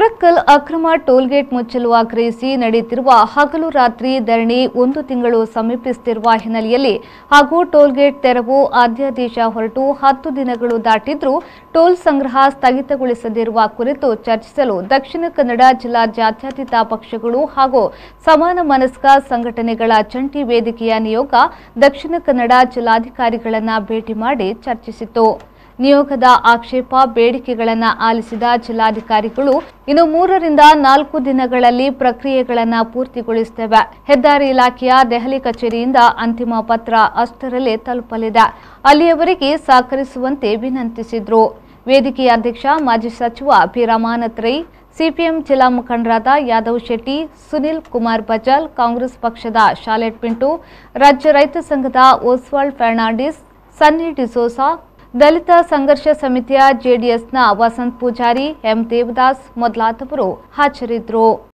ಸುರಕ್ಕಲ್ ಅಕ್ರಮ ಟೋಲ್ಗೇಟ್ ಮುಚ್ಚಲು ಆಗ್ರಹಿಸಿ ನಡೆಯುತ್ತಿರುವ ಹಗಲು ರಾತ್ರಿ ಧರಣಿ ಒಂದು ತಿಂಗಳು ಸಮೀಪಿಸುತ್ತಿರುವ ಹಿನ್ನೆಲೆಯಲ್ಲಿ ಹಾಗೂ ಟೋಲ್ಗೇಟ್ ತೆರವು ಅಧ್ಯಾದೇಶ ಹೊರಟು ಹತ್ತು ದಿನಗಳು ದಾಟಿದ್ರೂ ಟೋಲ್ ಸಂಗ್ರಹ ಸ್ಥಗಿತಗೊಳಿಸದಿರುವ ಕುರಿತು ಚರ್ಚಿಸಲು ದಕ್ಷಿಣ ಕನ್ನಡ ಜಿಲ್ಲಾ ಜಾತ್ಯತೀತ ಪಕ್ಷಗಳು ಹಾಗೂ ಸಮಾನ ಮನಸ್ಕ ಸಂಘಟನೆಗಳ ಜಂಟಿ ವೇದಿಕೆಯ ನಿಯೋಗ ದಕ್ಷಿಣ ಕನ್ನಡ ಜಿಲ್ಲಾಧಿಕಾರಿಗಳನ್ನ ಭೇಟಿ ಮಾಡಿ ಚರ್ಚಿಸಿತು ನಿಯೋಗದ ಆಕ್ಷೇಪ ಬೇಡಿಕೆಗಳನ್ನು ಆಲಿಸಿದ ಜಿಲ್ಲಾಧಿಕಾರಿಗಳು ಇನ್ನು ಮೂರರಿಂದ ನಾಲ್ಕು ದಿನಗಳಲ್ಲಿ ಪ್ರಕ್ರಿಯೆಗಳನ್ನು ಪೂರ್ತಿಗೊಳಿಸುತ್ತೇವೆ ಹೆದ್ದಾರಿ ಇಲಾಖೆಯ ದೆಹಲಿ ಕಚೇರಿಯಿಂದ ಅಂತಿಮ ಪತ್ರ ಅಷ್ಟರಲ್ಲೇ ತಲುಪಲಿದೆ ಅಲ್ಲಿಯವರೆಗೆ ಸಹಕರಿಸುವಂತೆ ವಿನಂತಿಸಿದ್ರು ವೇದಿಕೆಯ ಅಧ್ಯಕ್ಷ ಮಾಜಿ ಸಚಿವ ಪಿ ರಮಾನಾಥ್ ರೈ ಸಿಪಿಎಂ ಜಿಲ್ಲಾ ಮುಖಂಡರಾದ ಯಾದವ್ ಶೆಟ್ಟಿ ಸುನಿಲ್ ಕುಮಾರ್ ಬಜಾಲ್ ಕಾಂಗ್ರೆಸ್ ಪಕ್ಷದ ಶಾಲೆಟ್ ಪಿಂಟು ರಾಜ್ಯ ರೈತ ಸಂಘದ ಓಸ್ವಾಲ್ಡ್ ಫರ್ನಾಂಡಿಸ್ ಸನ್ನಿ ಡಿಸೋಸಾ ದಲಿತ ಸಂಘರ್ಷ ಸಮಿತಿಯ ಜೆಡಿಎಸ್ನ ವಸಂತ್ ಪೂಜಾರಿ ಎಂ ದೇವದಾಸ್ ಮೊದಲಾದವರು ಹಾಜರಿದ್ದರು